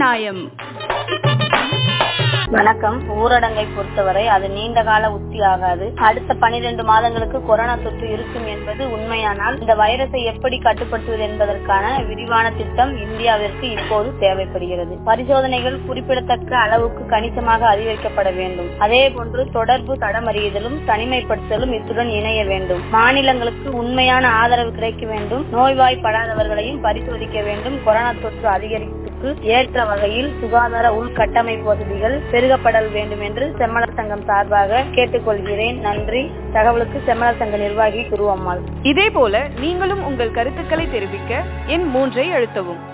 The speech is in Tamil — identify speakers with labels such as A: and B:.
A: நியாயம்
B: வணக்கம் ஊரடங்கை பொறுத்தவரை அது நீண்ட கால உத்தி ஆகாது அடுத்த பனிரெண்டு மாதங்களுக்கு கொரோனா தொற்று இருக்கும் என்பது உண்மையானால் இந்த வைரஸை எப்படி கட்டுப்படுத்துவது என்பதற்கான விரிவான திட்டம் இந்தியாவிற்கு இப்போது தேவைப்படுகிறது பரிசோதனைகள் குறிப்பிடத்தக்க அளவுக்கு கணிசமாக அதிகரிக்கப்பட வேண்டும் அதே போன்று தொடர்பு தடமறியுதலும் தனிமைப்படுத்தலும் இத்துடன் இணைய வேண்டும் மாநிலங்களுக்கு உண்மையான ஆதரவு கிடைக்க வேண்டும் நோய்வாய்ப்படாதவர்களையும் பரிசோதிக்க வேண்டும் கொரோனா தொற்று அதிகரிப்புக்கு ஏற்ற வகையில் சுகாதார உள்கட்டமைப்பு வசதிகள் பெருகப்படல் வேண்டும் என்று செம்மலர் சங்கம் சார்பாக கேட்டுக்கொள்கிறேன் நன்றி தகவலுக்கு செம்மலர் சங்க நிர்வாகி குருவம்மாள்
A: இதே போல நீங்களும் உங்கள் கருத்துக்களை தெரிவிக்க எண் மூன்றை அழுத்தவும்